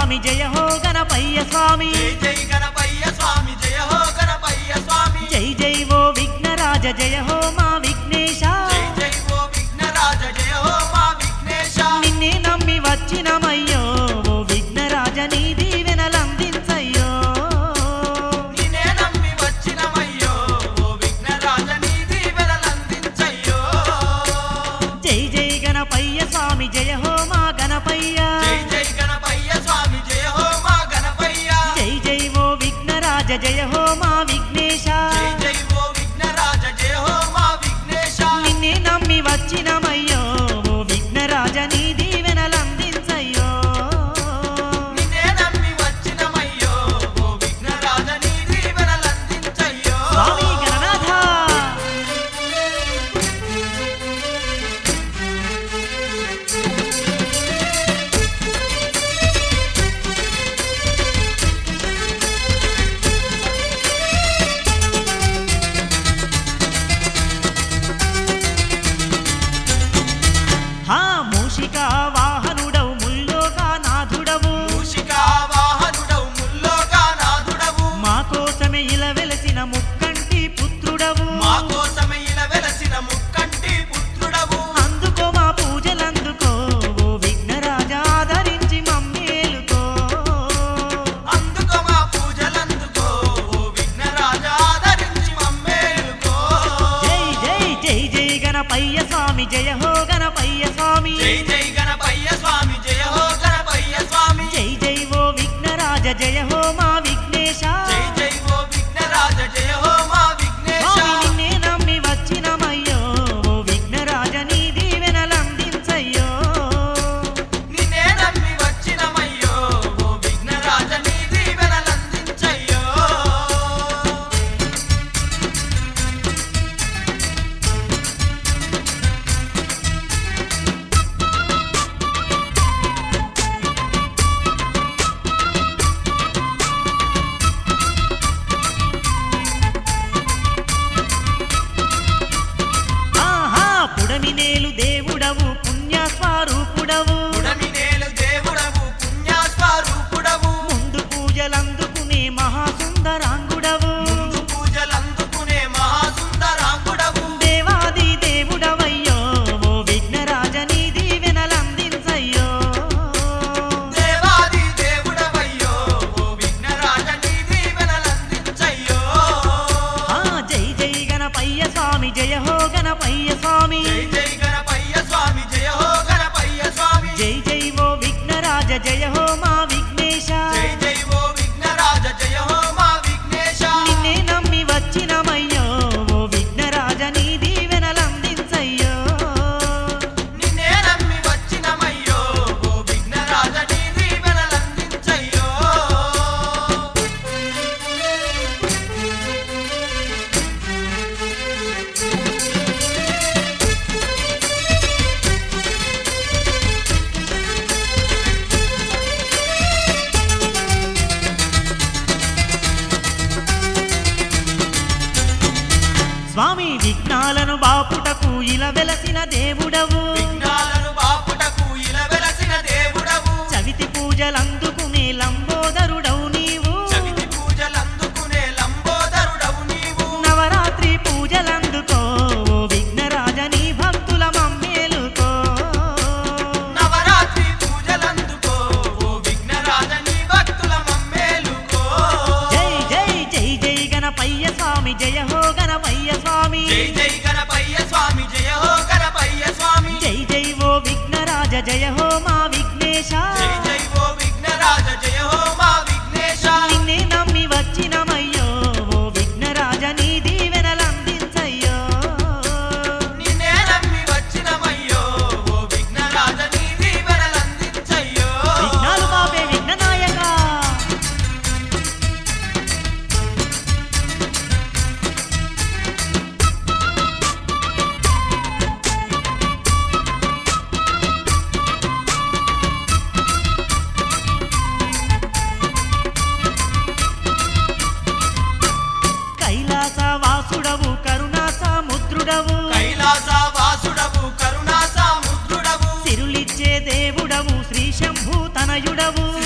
స్వామి జయ హో గణపయ్య స్వామి జై జై గణపయ్య స్వామి జయ హో గణపయ్య స్వామి జై జై ఓ విఘ్నరాజ జయ హో మా విఘ్నేశ జై జై ఓ విఘ్నరాజ జయ హో మా విఘ్నేశ నిన్నే నమ్మి వచ్చినమయ్యో ఓ విఘ్నరాజ నీ దీవెనలందించయ్యో నిన్నే నమ్మి వచ్చినమయ్యో ఓ విఘ్నరాజ నీ దీవెనలందించయ్యో జై జై గణపయ్య స్వామి జయ హో మా గణపయ్య జై జై గణపయ్య స్వామి జయ హో మా గణపయ్య జై జై ఓ విఘ్నరాజ జయ హో మా విఘ్నేశ జై జై ఓ విఘ్నరాజ జయ హో మా విఘ్నేశ నిన్నే నమ్మి వచ్చినమయ్యో ఓ విఘ్నరాజ నీ దీవెనలందించయ్యో నిన్నే నమ్మి వచ్చినమయ్యో ఓ విఘ్నరాజ నీ దీవెనలందించయ్యో స్వామి గణనాథ హా మూషిక వాహనుడవు ముల్లోగా నాథుడవు మూషికా వాహనుడవు ముల్లోగా నాథుడవు మా కోసమే ఇలా వెలసిన ముక్కంటి పుత్రుడవు మా కోసమే ఇలా వెలసిన ముక్కంటి పుత్రుడవు అందుకో మా పూజలందుకో ఓ విఘ్నరాజ ఆదరించి మమ్మేలుకో అందుకో మా పూజలందుకో ఓ విఘ్నరాజ ఆదరించి మమ్మేలుకో జై జై జై జై గణపయ్య స్వామి జయ హో గణపయ్య స్వామి జై జై గణపయ్య స్వామి జయ హో గణపయ్య స్వామి జై జై ఓ విఘ్నరాజ జయ హో మా విఘ్నేశ జై జై ఓ విఘ్నరాజ జయ హో మా విఘ్నేశ స్వామి నిన్నే నమ్మి వచ్చినమయ్యో ఓ విఘ్నరాజ నీ దీవెనలందించయ్యో నిన్నే నమ్మి వచ్చినమయ్యో ఓ విఘ్నరాజ నీ దీవెనలందించయ్యో ఆహా పుడమినేలు దేవుడవు పుణ్యస్వరూపుడవు పుడమినేలు దేవుడవు పుణ్యాస్వరూపుడవు ముందు పూజలందుకునే మహాసుందరాంగుడవు ముందు పూజలందుకునే మహాసుందరాంగుడవు దేవాది దేవుడవయ్యో ఓ విఘ్నరాజ నీ దీవెనలందించయ్యో దేవాది దేవుడవయ్యో ఓ విఘ్నరాజ నీ దీవెనలందించయ్యో ఆ జై జై గణపయ్య స్వామి జయ హో గణపయ్య స్వామి జై జై గణపయ్య స్వామి జయ హో గణపయ్య స్వామి జై జై ఓ విఘ్నరాజ జయ హో మా విఘ్నేశ జై జై ఓ విఘ్నరాజ జయ హో మా విఘ్నేశ నిన్నే నమ్మి వచ్చినమయ్యో ఓ విఘ్నరాజ నీ దీవెనలందించయ్యో నిన్నే నమ్మి వచ్చినమయ్యో ఓ విఘ్నరాజ నీ దీవెనలందించయ్యో స్వామి విఘ్నాలను బాపుటకు ఇలా వెలసిన దేవుడవు విఘ్నాలను బాపుటకు ఇలా వెలసిన దేవుడవు చవితి పూజలందుకునే లంబోదరుడవు నీవు చవితి పూజలందుకునే లంబోదరుడవు నీవు నవరాత్రి పూజలందుకో ఓ విఘ్నరాజ నీ భక్తుల మమ్మేలుకో నవరాత్రి పూజలందుకో ఓ విఘ్నరాజ నీ భక్తుల మమ్మేలుకో జై జై జై జై గణపయ్య స్వామి జయ హో గణపయ్య స్వామి జై జై గణపయ్య స్వామి జయ హో గణపయ్య స్వామి జై జై ఓ విఘ్నరాజ జయ హో మా విఘ్నేశ జై జై ఓ విఘ్నరాజ జయ హో మా విఘ్నేశ నిన్నే నమ్మి వచ్చినమయ్యో ఓ విఘ్నరాజ నీ దీవెనలందించయ్యో నిన్నే నమ్మి వచ్చినమయ్యో ఓ విఘ్నరాజ నీ దీవెనలందించయ్యో విఘ్నాలు బాపే విఘ్ననాయక కైలాస వాసుడవు కరుణా సముద్రుడవు కైలాస వాసుడవు కరుణా సాముద్రుడవు సిరులిచ్చే దేవుడవు శ్రీ శంభూ తనయుడవు